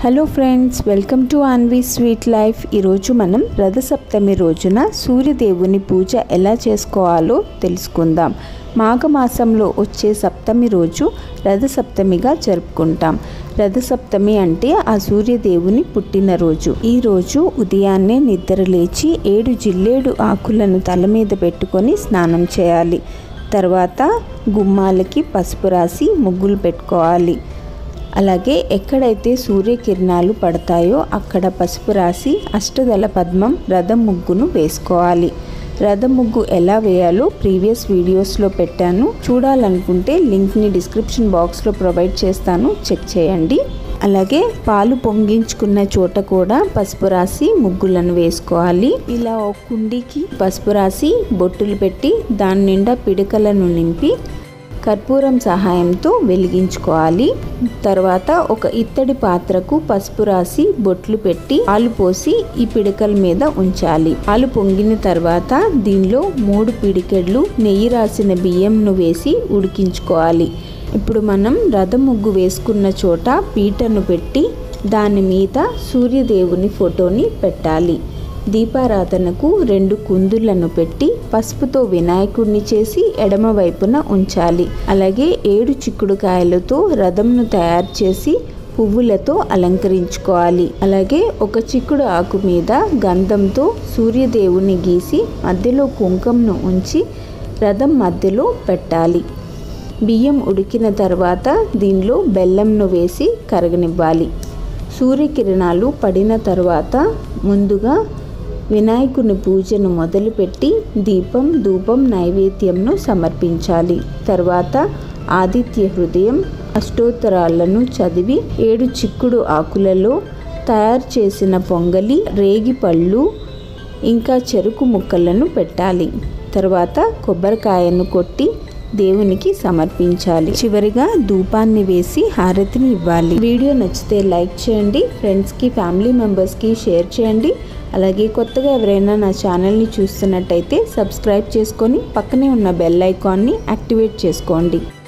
hello friends welcome to Anvi sweet life ఈరోజు మనం రథసప్తమి రోజున సూర్యదేవుని పూజ ఎలా చేసుకోవాలో తెలుసుకుందాం మాఘమాసంలో వచ్చే సప్తమి రోజు రథసప్తమిగా జరుపుకుంటాం రథసప్తమి అంటే ఆ సూర్యదేవుని పుట్టినరోజు ఈ రోజు ఉదయాన్నే నిద్ర లేచి ఏడు జిల్లేడు ఆకులను తల మీద పెట్టుకొని స్నానం చేయాలి తర్వాత గుమ్మాలకి పసుపు రాసి ముగ్గులు పెట్టుకోవాలి అలాగే ఎక్కడైతే సూర్యకిరణాలు పడతాయో అక్కడ పసుపు రాసి అష్టదళ పద్మం రథం ముగ్గును వేసుకోవాలి రథం ముగ్గు ఎలా వేయాలో ప్రీవియస్ వీడియోస్లో పెట్టాను చూడాలనుకుంటే లింక్ని డిస్క్రిప్షన్ బాక్స్లో ప్రొవైడ్ చేస్తాను చెక్ చేయండి అలాగే పాలు పొంగించుకున్న చోట కూడా పసుపు రాసి ముగ్గులను వేసుకోవాలి ఇలా ఒక కుండీకి పసుపు రాసి బొట్టులు పెట్టి దాని నిండా పిడకలను నింపి కర్పూరం సహాయంతో వెలిగించుకోవాలి తర్వాత ఒక ఇత్తడి పాత్రకు పసుపు రాసి బొట్లు పెట్టి పాలు పోసి ఈ పిడికల మీద ఉంచాలి పాలు పొంగిన తర్వాత దీనిలో మూడు పిడికెళ్ళు నెయ్యి రాసిన బియ్యంను వేసి ఉడికించుకోవాలి ఇప్పుడు మనం రథం ముగ్గు వేసుకున్న చోట పీటను పెట్టి దాని మీద సూర్యదేవుని ఫోటోని పెట్టాలి దీపారాధనకు రెండు కుందులను పెట్టి పసుపుతో వినాయకుడిని చేసి ఎడమ వైపున ఉంచాలి అలాగే ఏడు చిక్కుడుకాయలతో రథంను తయారు చేసి పువ్వులతో అలంకరించుకోవాలి అలాగే ఒక చిక్కుడు ఆకు మీద గంధంతో సూర్యదేవుని గీసి మధ్యలో కుంకంను ఉంచి రథం మధ్యలో పెట్టాలి బియ్యం ఉడికిన తర్వాత దీనిలో బెల్లంను వేసి కరగనివ్వాలి సూర్యకిరణాలు పడిన తర్వాత ముందుగా వినాయకుని పూజను మొదలుపెట్టి దీపం ధూపం నైవేద్యంను సమర్పించాలి తర్వాత ఆదిత్య హృదయం అష్టోత్తరాలను చదివి ఏడు చిక్కుడు ఆకులలో తయారు చేసిన పొంగలి రేగి పళ్ళు ఇంకా చెరుకు ముక్కలను పెట్టాలి తర్వాత కొబ్బరికాయను కొట్టి దేవునికి సమర్పించాలి చివరిగా ధూపాన్ని వేసి హారతిని ఇవ్వాలి వీడియో నచ్చితే లైక్ చేయండి ఫ్రెండ్స్కి ఫ్యామిలీ మెంబర్స్కి షేర్ చేయండి అలాగే కొత్తగా ఎవరైనా నా ఛానల్ని చూస్తున్నట్టయితే సబ్స్క్రైబ్ చేసుకొని పక్కనే ఉన్న బెల్ ఐకాన్ని యాక్టివేట్ చేసుకోండి